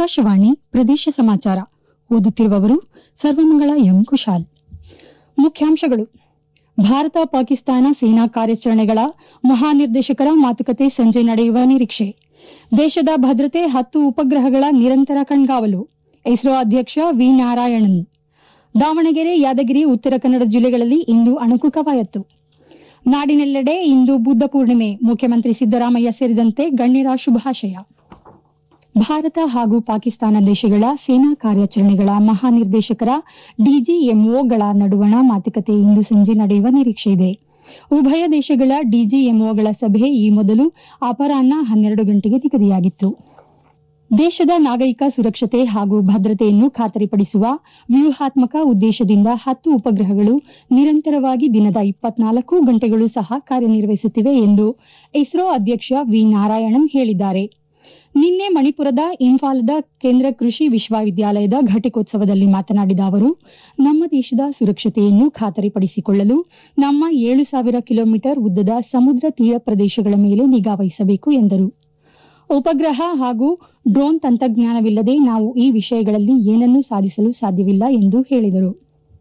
ಆಕಾಶವಾಣಿ ಪ್ರದೇಶ ಸಮಾಚಾರ ಓದುತ್ತಿರುವವರು ಸರ್ವಮಂಗಳ ಎಂ ಕುಶಾಲ್ ಮುಖ್ಯಾಂಶಗಳು ಭಾರತ ಪಾಕಿಸ್ತಾನ ಸೇನಾ ಕಾರ್ಯಾಚರಣೆಗಳ ಮಹಾನಿರ್ದೇಶಕರ ಮಾತುಕತೆ ಸಂಜೆ ನಡೆಯುವ ನಿರೀಕ್ಷೆ ದೇಶದ ಭದ್ರತೆ ಹತ್ತು ಉಪಗ್ರಹಗಳ ನಿರಂತರ ಕಣ್ಗಾವಲು ಇಸ್ರೋ ಅಧ್ಯಕ್ಷ ವಿ ನಾರಾಯಣನ್ ದಾವಣಗೆರೆ ಯಾದಗಿರಿ ಉತ್ತರ ಕನ್ನಡ ಜಿಲ್ಲೆಗಳಲ್ಲಿ ಇಂದು ಅಣುಕು ಕವಾಯತ್ತು ನಾಡಿನೆಲ್ಲೆಡೆ ಇಂದು ಬುದ್ಧ ಪೂರ್ಣಿಮೆ ಮುಖ್ಯಮಂತ್ರಿ ಸಿದ್ದರಾಮಯ್ಯ ಸೇರಿದಂತೆ ಗಣ್ಯರ ಶುಭಾಶಯ ಭಾರತ ಹಾಗೂ ಪಾಕಿಸ್ತಾನ ದೇಶಗಳ ಸೇನಾ ಕಾರ್ಯಾಚರಣೆಗಳ ಮಹಾನಿರ್ದೇಶಕರ ಡಿಜಿಎಂಒಗಳ ನಡುವಣ ಮಾತುಕತೆ ಇಂದು ಸಂಜೆ ನಡೆಯುವ ನಿರೀಕ್ಷೆಯಿದೆ ಉಭಯ ದೇಶಗಳ ಡಿಜಿಎಂಒಗಳ ಸಭೆ ಈ ಮೊದಲು ಅಪರಾಹ್ನ ಹನ್ನೆರಡು ಗಂಟೆಗೆ ನಿಗದಿಯಾಗಿತ್ತು ದೇಶದ ನಾಗರಿಕ ಸುರಕ್ಷತೆ ಹಾಗೂ ಭದ್ರತೆಯನ್ನು ಖಾತರಿಪಡಿಸುವ ವ್ಯೂಹಾತ್ಮಕ ಉದ್ದೇಶದಿಂದ ಹತ್ತು ಉಪಗ್ರಹಗಳು ನಿರಂತರವಾಗಿ ದಿನದ ಇಪ್ಪತ್ನಾಲ್ಕು ಗಂಟೆಗಳು ಸಹ ಕಾರ್ಯನಿರ್ವಹಿಸುತ್ತಿವೆ ಎಂದು ಇಸ್ರೋ ಅಧ್ಯಕ್ಷ ವಿ ನಾರಾಯಣನ್ ಹೇಳಿದ್ದಾರೆ ನಿನ್ನೆ ಮಣಿಪುರದ ಇಂಫಾಲದ ಕೇಂದ್ರ ಕೃಷಿ ವಿಶ್ವವಿದ್ಯಾಲಯದ ಘಟಿಕೋತ್ಸವದಲ್ಲಿ ಮಾತನಾಡಿದ ಅವರು ನಮ್ಮ ದೇಶದ ಸುರಕ್ಷತೆಯನ್ನು ಖಾತರಿಪಡಿಸಿಕೊಳ್ಳಲು ನಮ್ಮ ಏಳು ಸಾವಿರ ಕಿಲೋಮೀಟರ್ ಉದ್ದದ ಸಮುದ್ರ ತೀರ ಪ್ರದೇಶಗಳ ಮೇಲೆ ನಿಗಾ ವಹಿಸಬೇಕು ಎಂದರು ಉಪಗ್ರಹ ಹಾಗೂ ಡ್ರೋನ್ ತಂತ್ರಜ್ಞಾನವಿಲ್ಲದೆ ನಾವು ಈ ವಿಷಯಗಳಲ್ಲಿ ಏನನ್ನೂ ಸಾಧಿಸಲು ಸಾಧ್ಯವಿಲ್ಲ ಎಂದು ಹೇಳಿದರು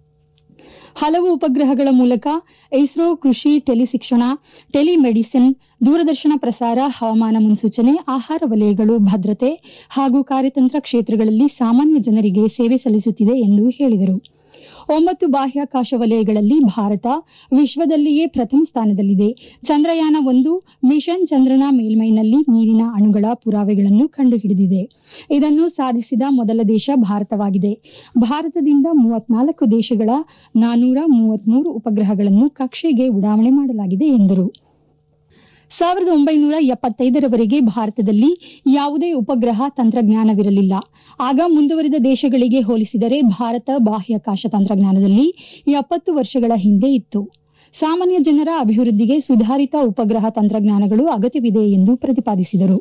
ಹಲವು ಉಪಗ್ರಹಗಳ ಮೂಲಕ ಇಸ್ರೋ ಕೃಷಿ ಟೆಲಿಶಿಕ್ಷಣ ಟೆಲಿಮೆಡಿಸಿನ್ ದೂರದರ್ಶನ ಪ್ರಸಾರ ಹವಾಮಾನ ಮುನ್ಸೂಚನೆ ಆಹಾರ ವಲಯಗಳು ಭದ್ರತೆ ಹಾಗೂ ಕಾರ್ಯತಂತ್ರ ಕ್ಷೇತ್ರಗಳಲ್ಲಿ ಸಾಮಾನ್ಯ ಜನರಿಗೆ ಸೇವೆ ಸಲ್ಲಿಸುತ್ತಿದೆ ಎಂದು ಹೇಳಿದರು ಒಂಬತ್ತು ಬಾಹ್ಯಾಕಾಶ ವಲಯಗಳಲ್ಲಿ ಭಾರತ ವಿಶ್ವದಲ್ಲಿಯೇ ಪ್ರಥಮ ಸ್ಥಾನದಲ್ಲಿದೆ ಚಂದ್ರಯಾನ ಒಂದು ಮಿಷನ್ ಚಂದ್ರನ ಮೇಲ್ಮೈನಲ್ಲಿ ನೀರಿನ ಅಣುಗಳ ಪುರಾವೆಗಳನ್ನು ಕಂಡುಹಿಡಿದಿದೆ ಇದನ್ನು ಸಾಧಿಸಿದ ಮೊದಲ ದೇಶ ಭಾರತವಾಗಿದೆ ಭಾರತದಿಂದ ಮೂವತ್ನಾಲ್ಕು ದೇಶಗಳ ನಾನೂರ ಮೂವತ್ಮೂರು ಉಪಗ್ರಹಗಳನ್ನು ಕಕ್ಷೆಗೆ ಉಡಾವಣೆ ಮಾಡಲಾಗಿದೆ ಎಂದರು ಸಾವಿರದ ಒಂಬೈನೂರ ಎಪ್ಪತ್ತೈದರವರೆಗೆ ಭಾರತದಲ್ಲಿ ಯಾವುದೇ ಉಪಗ್ರಹ ತಂತ್ರಜ್ಞಾನವಿರಲಿಲ್ಲ ಆಗ ಮುಂದುವರಿದ ದೇಶಗಳಿಗೆ ಹೋಲಿಸಿದರೆ ಭಾರತ ಬಾಹ್ಯಾಕಾಶ ತಂತ್ರಜ್ಞಾನದಲ್ಲಿ ಎಪ್ಪತ್ತು ವರ್ಷಗಳ ಹಿಂದೆ ಇತ್ತು ಸಾಮಾನ್ಯ ಜನರ ಅಭಿವೃದ್ಧಿಗೆ ಸುಧಾರಿತ ಉಪಗ್ರಹ ತಂತ್ರಜ್ಞಾನಗಳು ಅಗತ್ಯವಿದೆ ಎಂದು ಪ್ರತಿಪಾದಿಸಿದರು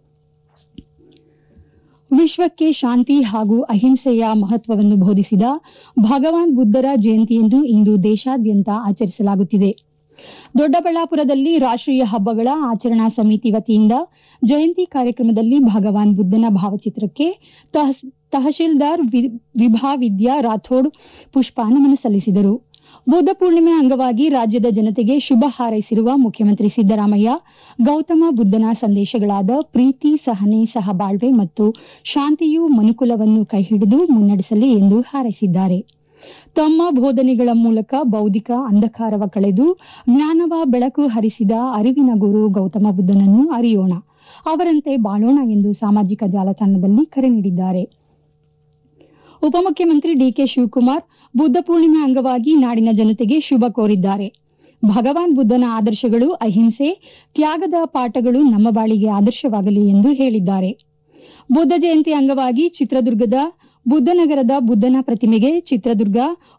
ವಿಶ್ವಕ್ಕೆ ಶಾಂತಿ ಹಾಗೂ ಅಹಿಂಸೆಯ ಮಹತ್ವವನ್ನು ಬೋಧಿಸಿದ ಭಗವಾನ್ ಬುದ್ದರ ಜಯಂತಿಯನ್ನು ಇಂದು ದೇಶಾದ್ಯಂತ ಆಚರಿಸಲಾಗುತ್ತಿದೆ ದೊಡ್ಡಬಳ್ಳಾಪುರದಲ್ಲಿ ರಾಷ್ಟೀಯ ಹಬ್ಬಗಳ ಆಚರಣಾ ಸಮಿತಿ ವತಿಯಿಂದ ಜಯಂತಿ ಕಾರ್ಯಕ್ರಮದಲ್ಲಿ ಭಗವಾನ್ ಬುದ್ದನ ಭಾವಚಿತ್ರಕ್ಕೆ ತಹಶೀಲ್ದಾರ್ ವಿಭಾ ವಿದ್ಯಾ ರಾಥೋಡ್ ಪುಷ್ಪನಮನ ಸಲ್ಲಿಸಿದರು ಬುದ್ಧ ಪೂರ್ಣಿಮೆ ಅಂಗವಾಗಿ ರಾಜ್ಯದ ಜನತೆಗೆ ಶುಭ ಹಾರೈಸಿರುವ ಮುಖ್ಯಮಂತ್ರಿ ಸಿದ್ದರಾಮಯ್ಯ ಗೌತಮ ಬುದ್ದನ ಸಂದೇಶಗಳಾದ ಪ್ರೀತಿ ಸಹನೆ ಸಹಬಾಳ್ವೆ ಮತ್ತು ಶಾಂತಿಯು ಮನುಕುಲವನ್ನು ಕೈಹಿಡಿದು ಮುನ್ನಡೆಸಲಿ ಎಂದು ಹಾರೈಸಿದ್ದಾರೆ ತಮ್ಮ ಬೋಧನೆಗಳ ಮೂಲಕ ಬೌದ್ಧಿಕ ಅಂಧಕಾರವ ಕಳೆದು ಜ್ಞಾನವ ಬೆಳಕು ಹರಿಸಿದ ಅರಿವಿನ ಗುರು ಗೌತಮ ಬುದ್ದನನ್ನು ಅರಿಯೋಣ ಅವರಂತೆ ಬಾಳೋಣ ಎಂದು ಸಾಮಾಜಿಕ ಜಾಲತಾಣದಲ್ಲಿ ಕರೆ ನೀಡಿದ್ದಾರೆ ಉಪಮುಖ್ಯಮಂತ್ರಿ ಡಿಕೆ ಶಿವಕುಮಾರ್ ಬುದ್ಧ ಪೂರ್ಣಿಮೆ ಅಂಗವಾಗಿ ನಾಡಿನ ಜನತೆಗೆ ಶುಭ ಕೋರಿದ್ದಾರೆ ಭಗವಾನ್ ಬುದ್ದನ ಆದರ್ಶಗಳು ಅಹಿಂಸೆ ತ್ಯಾಗದ ಪಾಠಗಳು ನಮ್ಮ ಬಾಳಿಗೆ ಆದರ್ಶವಾಗಲಿ ಎಂದು ಹೇಳಿದ್ದಾರೆ ಬುದ್ಧ ಜಯಂತಿ ಅಂಗವಾಗಿ ಚಿತ್ರದುರ್ಗದ ಬುದ್ದನಗರದ ಬುದ್ದನ ಪ್ರತಿಮೆಗೆ ಚಿತ್ರದುರ್ಗ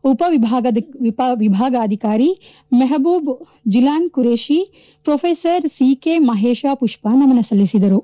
ಉಪವಿಭಾಗಾಧಿಕಾರಿ ಮೆಹಬೂಬ್ ಜಿಲಾನ್ ಕುರೇಶಿ ಪ್ರೊಫೆಸರ್ ಸಿಕೆ ಮಹೇಶ ಪುಷ್ಪ ನಮನ ಸಲ್ಲಿಸಿದರು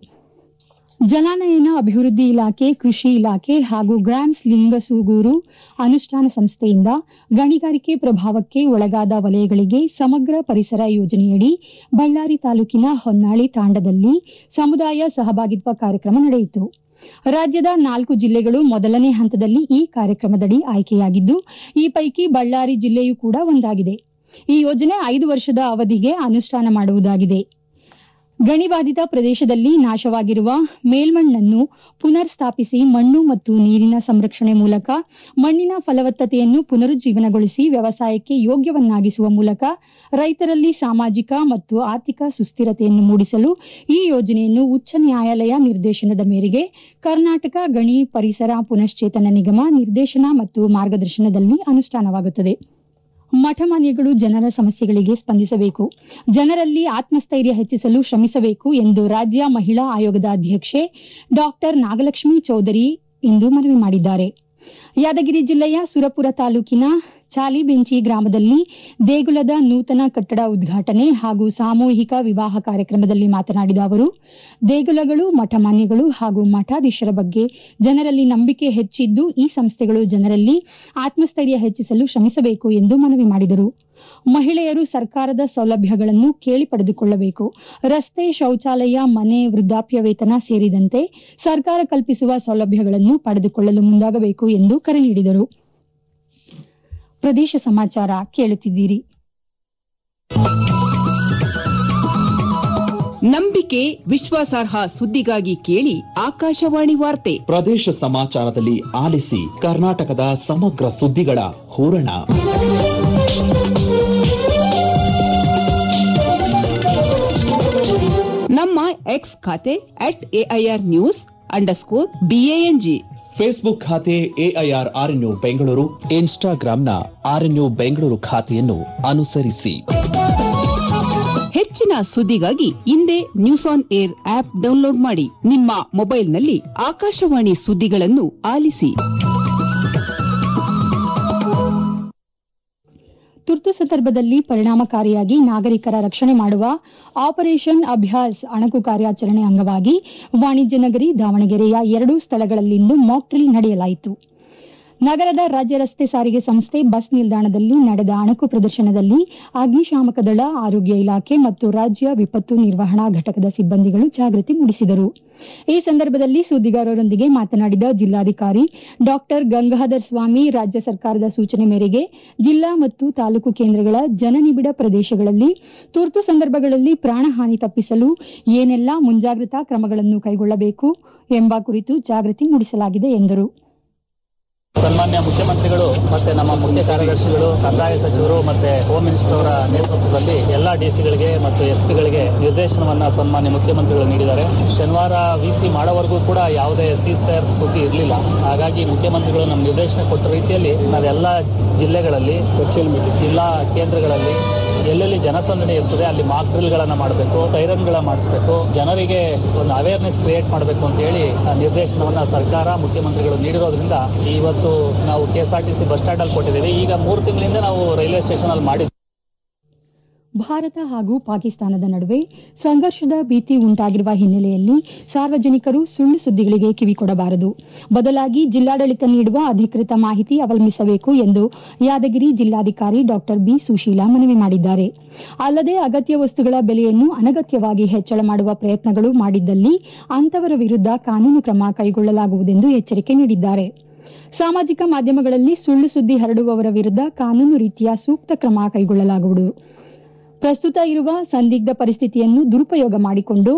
ಜಲಾನಯನ ಅಭಿವೃದ್ಧಿ ಇಲಾಖೆ ಕೃಷಿ ಇಲಾಖೆ ಹಾಗೂ ಗ್ರಾಮ್ಸ್ ಲಿಂಗಸೂಗೂರು ಅನುಷ್ಠಾನ ಸಂಸ್ಥೆಯಿಂದ ಗಣಿಗಾರಿಕೆ ಪ್ರಭಾವಕ್ಕೆ ಒಳಗಾದ ವಲಯಗಳಿಗೆ ಸಮಗ್ರ ಪರಿಸರ ಯೋಜನೆಯಡಿ ಬಳ್ಳಾರಿ ತಾಲೂಕಿನ ಹೊನ್ನಾಳಿ ತಾಂಡದಲ್ಲಿ ಸಮುದಾಯ ಸಹಭಾಗಿತ್ವ ಕಾರ್ಯಕ್ರಮ ನಡೆಯಿತು ರಾಜ್ಯದ ನಾಲ್ಕು ಜಿಲ್ಲೆಗಳು ಮೊದಲನೇ ಹಂತದಲ್ಲಿ ಈ ಕಾರ್ಯಕ್ರಮದಡಿ ಆಯ್ಕೆಯಾಗಿದ್ದು ಈ ಪೈಕಿ ಬಳ್ಳಾರಿ ಜಿಲ್ಲೆಯೂ ಕೂಡ ಒಂದಾಗಿದೆ ಈ ಯೋಜನೆ ಐದು ವರ್ಷದ ಅವಧಿಗೆ ಅನುಷ್ಠಾನ ಮಾಡುವುದಾಗಿದೆ ಗಣಿಬಾಧಿತ ಪ್ರದೇಶದಲ್ಲಿ ನಾಶವಾಗಿರುವ ಮೇಲ್ಮಣ್ಣನ್ನು ಪುನರ್ ಸ್ಥಾಪಿಸಿ ಮಣ್ಣು ಮತ್ತು ನೀರಿನ ಸಂರಕ್ಷಣೆ ಮೂಲಕ ಮಣ್ಣಿನ ಫಲವತ್ತತೆಯನ್ನು ಪುನರುಜ್ಜೀವನಗೊಳಿಸಿ ವ್ಯವಸಾಯಕ್ಕೆ ಯೋಗ್ಯವನ್ನಾಗಿಸುವ ಮೂಲಕ ರೈತರಲ್ಲಿ ಸಾಮಾಜಿಕ ಮತ್ತು ಆರ್ಥಿಕ ಸುಸ್ಥಿರತೆಯನ್ನು ಮೂಡಿಸಲು ಈ ಯೋಜನೆಯನ್ನು ಉಚ್ಚ ನ್ಯಾಯಾಲಯ ನಿರ್ದೇಶನದ ಮೇರೆಗೆ ಕರ್ನಾಟಕ ಗಣಿ ಪರಿಸರ ಪುನಶ್ಚೇತನ ನಿಗಮ ನಿರ್ದೇಶನ ಮತ್ತು ಮಾರ್ಗದರ್ಶನದಲ್ಲಿ ಅನುಷ್ಠಾನವಾಗುತ್ತದೆ ಮಠಮಾನ್ಯಗಳು ಜನರ ಸಮಸ್ಯೆಗಳಿಗೆ ಸ್ಪಂದಿಸಬೇಕು ಜನರಲ್ಲಿ ಆತ್ಮಸ್ಥೈರ್ಯ ಹೆಚ್ಚಿಸಲು ಶ್ರಮಿಸಬೇಕು ಎಂದು ರಾಜ್ಯ ಮಹಿಳಾ ಆಯೋಗದ ಅಧ್ಯಕ್ಷೆ ಡಾ ನಾಗಲಕ್ಷ್ಮಿ ಚೌಧರಿ ಇಂದು ಮನವಿ ಮಾಡಿದ್ದಾರೆ ಯಾದಗಿರಿ ಜಿಲ್ಲೆಯ ಸುರಪುರ ತಾಲೂಕಿನ ಚಾಲಿಬೆಂಚಿ ಗ್ರಾಮದಲ್ಲಿ ದೇಗುಲದ ನೂತನ ಕಟ್ಟಡ ಉದ್ಘಾಟನೆ ಹಾಗೂ ಸಾಮೂಹಿಕ ವಿವಾಹ ಕಾರ್ಯಕ್ರಮದಲ್ಲಿ ಮಾತನಾಡಿದ ಅವರು ದೇಗುಲಗಳು ಮಠಮಾನ್ಯಗಳು ಹಾಗೂ ಮಠಾಧೀಶರ ಬಗ್ಗೆ ಜನರಲ್ಲಿ ನಂಬಿಕೆ ಹೆಚ್ಚಿದ್ದು ಈ ಸಂಸ್ಥೆಗಳು ಜನರಲ್ಲಿ ಆತ್ಮಸ್ಥೈರ್ಯ ಹೆಚ್ಚಿಸಲು ಶ್ರಮಿಸಬೇಕು ಎಂದು ಮನವಿ ಮಾಡಿದರು ಮಹಿಳೆಯರು ಸರ್ಕಾರದ ಸೌಲಭ್ಯಗಳನ್ನು ಕೇಳಿ ಪಡೆದುಕೊಳ್ಳಬೇಕು ರಸ್ತೆ ಶೌಚಾಲಯ ಮನೆ ವೃದ್ಧಾಪ್ಯ ವೇತನ ಸೇರಿದಂತೆ ಸರ್ಕಾರ ಕಲ್ಪಿಸುವ ಸೌಲಭ್ಯಗಳನ್ನು ಪಡೆದುಕೊಳ್ಳಲು ಮುಂದಾಗಬೇಕು ಎಂದು ಕರೆ ನೀಡಿದರು ಪ್ರದೇಶ ಸಮಾಚಾರ ಕೇಳುತ್ತಿದ್ದೀರಿ ನಂಬಿಕೆ ವಿಶ್ವಾಸಾರ್ಹ ಸುದ್ದಿಗಾಗಿ ಕೇಳಿ ಆಕಾಶವಾಣಿ ವಾರ್ತೆ ಪ್ರದೇಶ ಸಮಾಚಾರದಲ್ಲಿ ಆಲಿಸಿ ಕರ್ನಾಟಕದ ಸಮಗ್ರ ಸುದ್ದಿಗಳ ಹೂರಣ ನಮ್ಮ ಎಕ್ಸ್ ಖಾತೆ at AIR news underscore BANG Facebook ಖಾತೆ ಎಐಆರ್ ಆರ್ಎನ್ಯು ಬೆಂಗಳೂರು ಇನ್ಸ್ಟಾಗ್ರಾಂನ ಆರ್ಎನ್ಯು ಬೆಂಗಳೂರು ಖಾತೆಯನ್ನು ಅನುಸರಿಸಿ ಹೆಚ್ಚಿನ ಸುದ್ದಿಗಾಗಿ ಹಿಂದೆ news on air app download ಮಾಡಿ ನಿಮ್ಮ ಮೊಬೈಲ್ನಲ್ಲಿ ಆಕಾಶವಾಣಿ ಸುದ್ದಿಗಳನ್ನು ಆಲಿಸಿ ತುರ್ತು ಸಂದರ್ಭದಲ್ಲಿ ಪರಿಣಾಮಕಾರಿಯಾಗಿ ನಾಗರಿಕರ ರಕ್ಷಣೆ ಮಾಡುವ ಆಪರೇಷನ್ ಅಭ್ಯಾಸ್ ಅಣಕು ಕಾರ್ಯಾಚರಣೆ ಅಂಗವಾಗಿ ವಾಣಿಜ್ಯ ನಗರಿ ದಾವಣಗೆರೆಯ ಎರಡೂ ಸ್ಥಳಗಳಲ್ಲಿಂದು ಮಾಕ್ ಡ್ರಿಲ್ ನಡೆಯಲಾಯಿತು ನಗರದ ರಾಜ್ಯ ರಸ್ತೆ ಸಾರಿಗೆ ಸಂಸ್ಥೆ ಬಸ್ ನಿಲ್ದಾಣದಲ್ಲಿ ನಡೆದ ಅಣಕು ಪ್ರದರ್ಶನದಲ್ಲಿ ಅಗ್ನಿಶಾಮಕ ದಳ ಆರೋಗ್ಯ ಇಲಾಖೆ ಮತ್ತು ರಾಜ್ಯ ವಿಪತ್ತು ನಿರ್ವಹಣಾ ಘಟಕದ ಸಿಬ್ಬಂದಿಗಳು ಜಾಗೃತಿ ಮೂಡಿಸಿದರು ಈ ಸಂದರ್ಭದಲ್ಲಿ ಸುದ್ದಿಗಾರರೊಂದಿಗೆ ಮಾತನಾಡಿದ ಜಿಲ್ಲಾಧಿಕಾರಿ ಡಾ ಗಂಗಾಧರ್ ಸ್ವಾಮಿ ರಾಜ್ಯ ಸರ್ಕಾರದ ಸೂಚನೆ ಮೇರೆಗೆ ಜಿಲ್ಲಾ ಮತ್ತು ತಾಲೂಕು ಕೇಂದ್ರಗಳ ಜನನಿಬಿಡ ಪ್ರದೇಶಗಳಲ್ಲಿ ತುರ್ತು ಸಂದರ್ಭಗಳಲ್ಲಿ ಪ್ರಾಣಹಾನಿ ತಪ್ಪಿಸಲು ಏನೆಲ್ಲಾ ಮುಂಜಾಗ್ರತಾ ಕ್ರಮಗಳನ್ನು ಕೈಗೊಳ್ಳಬೇಕು ಎಂಬ ಕುರಿತು ಜಾಗೃತಿ ಮೂಡಿಸಲಾಗಿದೆ ಎಂದರು ಸನ್ಮಾನ್ಯ ಮುಖ್ಯಮಂತ್ರಿಗಳು ಮತ್ತೆ ನಮ್ಮ ಮುಖ್ಯ ಕಾರ್ಯದರ್ಶಿಗಳು ಕಂದಾಯ ಸಚಿವರು ಮತ್ತೆ ಹೋಮ್ ಮಿನಿಸ್ಟರ್ ಅವರ ನೇತೃತ್ವದಲ್ಲಿ ಎಲ್ಲಾ ಡಿಸಿಗಳಿಗೆ ಮತ್ತು ಎಸ್ಪಿಗಳಿಗೆ ನಿರ್ದೇಶನವನ್ನ ಸನ್ಮಾನ್ಯ ಮುಖ್ಯಮಂತ್ರಿಗಳು ನೀಡಿದ್ದಾರೆ ಶನಿವಾರ ವಿಸಿ ಮಾಡೋವರೆಗೂ ಕೂಡ ಯಾವುದೇ ಸೀಸ್ ಫೈರ್ ಸುದ್ದಿ ಇರಲಿಲ್ಲ ಹಾಗಾಗಿ ಮುಖ್ಯಮಂತ್ರಿಗಳು ನಮ್ಮ ನಿರ್ದೇಶನ ಕೊಟ್ಟ ರೀತಿಯಲ್ಲಿ ನಾವೆಲ್ಲ ಜಿಲ್ಲೆಗಳಲ್ಲಿ ಜಿಲ್ಲಾ ಕೇಂದ್ರಗಳಲ್ಲಿ ಎಲ್ಲೆಲ್ಲಿ ಜನಸಂದಣಿ ಇರ್ತದೆ ಅಲ್ಲಿ ಮಾಕ್ ಡ್ರಿಲ್ಗಳನ್ನ ಮಾಡಬೇಕು ಸೈರನ್ಗಳ ಮಾಡಿಸಬೇಕು ಜನರಿಗೆ ಒಂದು ಅವೇರ್ನೆಸ್ ಕ್ರಿಯೇಟ್ ಮಾಡಬೇಕು ಅಂತ ಹೇಳಿ ಆ ನಿರ್ದೇಶನವನ್ನ ಸರ್ಕಾರ ಮುಖ್ಯಮಂತ್ರಿಗಳು ನೀಡಿರೋದ್ರಿಂದ ಇವತ್ತು ನಾವು ಕೆಎಸ್ಆರ್ಟಿಸಿ ಬಸ್ ಸ್ಟ್ಯಾಂಡ್ ಅಲ್ಲಿ ಕೊಟ್ಟಿದ್ದೀವಿ ಈಗ ಮೂರು ತಿಂಗಳಿಂದ ನಾವು ರೈಲ್ವೆ ಸ್ಟೇಷನ್ ಅಲ್ಲಿ ಮಾಡಿದ್ವಿ ಭಾರತ ಹಾಗೂ ಪಾಕಿಸ್ತಾನದ ನಡುವೆ ಸಂಘರ್ಷದ ಭೀತಿ ಉಂಟಾಗಿರುವ ಹಿನ್ನೆಲೆಯಲ್ಲಿ ಸಾರ್ವಜನಿಕರು ಸುಳ್ಳು ಸುದ್ದಿಗಳಿಗೆ ಕಿವಿಕೊಡಬಾರದು ಬದಲಾಗಿ ಜಿಲ್ಲಾಡಳಿತ ನೀಡುವ ಅಧಿಕೃತ ಮಾಹಿತಿ ಅವಲಂಬಿಸಬೇಕು ಎಂದು ಯಾದಗಿರಿ ಜಿಲ್ಲಾಧಿಕಾರಿ ಡಾ ಬಿ ಸುಶೀಲಾ ಮನವಿ ಮಾಡಿದ್ದಾರೆ ಅಲ್ಲದೆ ಅಗತ್ಯ ವಸ್ತುಗಳ ಬೆಲೆಯನ್ನು ಅನಗತ್ಯವಾಗಿ ಹೆಚ್ಚಳ ಮಾಡುವ ಪ್ರಯತ್ನಗಳು ಮಾಡಿದ್ದಲ್ಲಿ ಅಂತವರ ವಿರುದ್ಧ ಕಾನೂನು ಕ್ರಮ ಕೈಗೊಳ್ಳಲಾಗುವುದೆಂದು ಎಚ್ಚರಿಕೆ ನೀಡಿದ್ದಾರೆ ಸಾಮಾಜಿಕ ಮಾಧ್ಯಮಗಳಲ್ಲಿ ಸುಳ್ಳು ಸುದ್ದಿ ಹರಡುವವರ ವಿರುದ್ಧ ಕಾನೂನು ರೀತಿಯ ಸೂಕ್ತ ಕ್ರಮ ಕೈಗೊಳ್ಳಲಾಗುವುದು ಪ್ರಸ್ತುತ ಇರುವ ಸಂದಿಗ್ಧ ಪರಿಸ್ಥಿತಿಯನ್ನು ದುರುಪಯೋಗ ಮಾಡಿಕೊಂಡು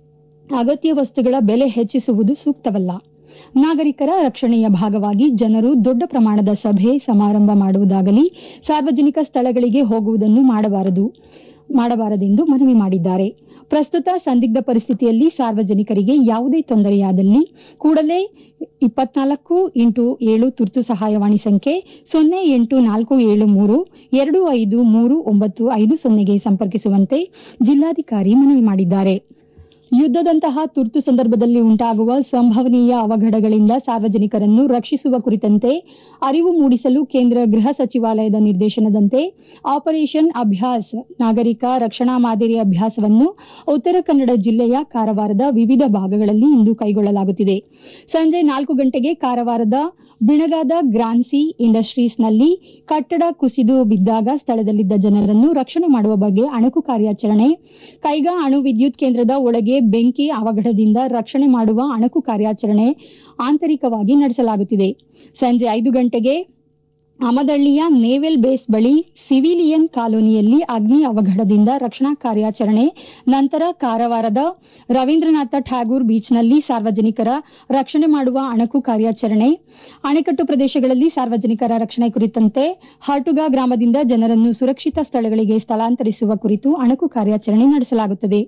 ಅಗತ್ಯ ವಸ್ತುಗಳ ಬೆಲೆ ಹೆಚ್ಚಿಸುವುದು ಸೂಕ್ತವಲ್ಲ ನಾಗರಿಕರ ರಕ್ಷಣೆಯ ಭಾಗವಾಗಿ ಜನರು ದೊಡ್ಡ ಪ್ರಮಾಣದ ಸಭೆ ಸಮಾರಂಭ ಮಾಡುವುದಾಗಲಿ ಸಾರ್ವಜನಿಕ ಸ್ಥಳಗಳಿಗೆ ಹೋಗುವುದನ್ನು ಮಾಡಬಾರದು ಮಾಡಬಾರದೆಂದು ಮನವಿ ಮಾಡಿದ್ದಾರೆ ಪ್ರಸ್ತುತ ಸಂದಿಗ್ಧ ಪರಿಸ್ಥಿತಿಯಲ್ಲಿ ಸಾರ್ವಜನಿಕರಿಗೆ ಯಾವುದೇ ತೊಂದರೆಯಾದಲ್ಲಿ ಕೂಡಲೇ ಇಪ್ಪತ್ನಾಲ್ಕು ಇಂಟು ಏಳು ತುರ್ತು ಸಹಾಯವಾಣಿ ಸಂಖ್ಯೆ ಸೊನ್ನೆ ಎಂಟು ನಾಲ್ಕು ಏಳು ಮೂರು ಎರಡು ಐದು ಮೂರು ಒಂಬತ್ತು ಐದು ಸೊನ್ನೆಗೆ ಸಂಪರ್ಕಿಸುವಂತೆ ಜಿಲ್ಲಾಧಿಕಾರಿ ಮನವಿ ಮಾಡಿದ್ದಾರೆ ಯುದ್ದದಂತಹ ತುರ್ತು ಸಂದರ್ಭದಲ್ಲಿ ಉಂಟಾಗುವ ಸಂಭವನೀಯ ಅವಘಡಗಳಿಂದ ಸಾರ್ವಜನಿಕರನ್ನು ರಕ್ಷಿಸುವ ಕುರಿತಂತೆ ಅರಿವು ಮೂಡಿಸಲು ಕೇಂದ್ರ ಗೃಹ ಸಚಿವಾಲಯದ ನಿರ್ದೇಶನದಂತೆ ಆಪರೇಷನ್ ಅಭ್ಯಾಸ್ ನಾಗರಿಕ ರಕ್ಷಣಾ ಮಾದರಿ ಅಭ್ಯಾಸವನ್ನು ಉತ್ತರ ಕನ್ನಡ ಜಿಲ್ಲೆಯ ಕಾರವಾರದ ವಿವಿಧ ಭಾಗಗಳಲ್ಲಿ ಇಂದು ಕೈಗೊಳ್ಳಲಾಗುತ್ತಿದೆ ಸಂಜೆ ನಾಲ್ಕು ಗಂಟೆಗೆ ಕಾರವಾರದ ಬಿಣಗಾದ ಗ್ರಾನ್ಸಿ ಇಂಡಸ್ಟ್ರೀಸ್ನಲ್ಲಿ ಕಟ್ಟಡ ಕುಸಿದು ಬಿದ್ದಾಗ ಸ್ಥಳದಲ್ಲಿದ್ದ ಜನರನ್ನು ರಕ್ಷಣೆ ಮಾಡುವ ಬಗ್ಗೆ ಅಣಕು ಕಾರ್ಯಾಚರಣೆ ಕೈಗಾ ಅಣು ವಿದ್ಯುತ್ ಕೇಂದ್ರದ ಒಳಗೆ ಬೆಂಕಿ ಅವಘಡದಿಂದ ರಕ್ಷಣೆ ಮಾಡುವ ಅಣಕು ಕಾರ್ಯಾಚರಣೆ ಆಂತರಿಕವಾಗಿ ನಡೆಸಲಾಗುತ್ತಿದೆ ಸಂಜೆ ಐದು ಗಂಟೆಗೆ ಅಮದಳ್ಳಿಯ ನೇವೆಲ್ ಬೇಸ್ ಬಳಿ ಸಿವಿಲಿಯನ್ ಕಾಲೋನಿಯಲ್ಲಿ ಅಗ್ನಿ ಅವಘಡದಿಂದ ರಕ್ಷಣಾ ಕಾರ್ಯಾಚರಣೆ ನಂತರ ಕಾರವಾರದ ರವೀಂದ್ರನಾಥ ಠಾಗೂರ್ ಬೀಚ್ನಲ್ಲಿ ಸಾರ್ವಜನಿಕರ ರಕ್ಷಣೆ ಮಾಡುವ ಅಣಕು ಕಾರ್ಯಾಚರಣೆ ಅಣೆಕಟ್ಟು ಪ್ರದೇಶಗಳಲ್ಲಿ ಸಾರ್ವಜನಿಕರ ರಕ್ಷಣೆ ಕುರಿತಂತೆ ಹರ್ಟುಗಾ ಗ್ರಾಮದಿಂದ ಜನರನ್ನು ಸುರಕ್ಷಿತ ಸ್ಥಳಗಳಿಗೆ ಸ್ಥಳಾಂತರಿಸುವ ಕುರಿತು ಅಣಕು ಕಾರ್ಯಾಚರಣೆ ನಡೆಸಲಾಗುತ್ತದೆ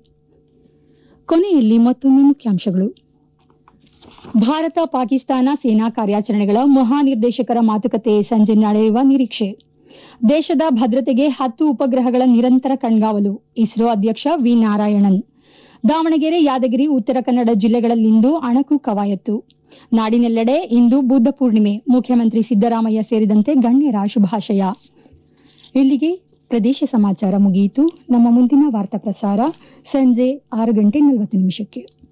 ಕೊನೆಯಲ್ಲಿ ಮತ್ತೊಮ್ಮೆ ಮುಖ್ಯಾಂಶಗಳು ಭಾರತ ಪಾಕಿಸ್ತಾನ ಸೇನಾ ಕಾರ್ಯಾಚರಣೆಗಳ ಮಹಾನಿರ್ದೇಶಕರ ಮಾತುಕತೆ ಸಂಜೆ ನಡೆಯುವ ನಿರೀಕ್ಷೆ ದೇಶದ ಭದ್ರತೆಗೆ ಹತ್ತು ಉಪಗ್ರಹಗಳ ನಿರಂತರ ಕಣ್ಗಾವಲು ಇಸ್ರೋ ಅಧ್ಯಕ್ಷ ವಿ ನಾರಾಯಣನ್ ದಾವಣಗೆರೆ ಯಾದಗಿರಿ ಉತ್ತರ ಕನ್ನಡ ಜಿಲ್ಲೆಗಳಲ್ಲಿಂದು ಅಣಕು ಕವಾಯತ್ತು ನಾಡಿನೆಲ್ಲೆಡೆ ಇಂದು ಬುದ್ಧ ಪೂರ್ಣಿಮೆ ಮುಖ್ಯಮಂತ್ರಿ ಸಿದ್ದರಾಮಯ್ಯ ಸೇರಿದಂತೆ ಗಣ್ಯರ ಶುಭಾಶಯ ಇಲ್ಲಿಗೆ ಪ್ರದೇಶ ಸಮಾಚಾರ ಮುಗಿಯಿತು ನಮ್ಮ ಮುಂದಿನ ವಾರ್ತಾ ಪ್ರಸಾರ ಸಂಜೆ ಆರು ಗಂಟೆ ನಲವತ್ತು ನಿಮಿಷಕ್ಕೆ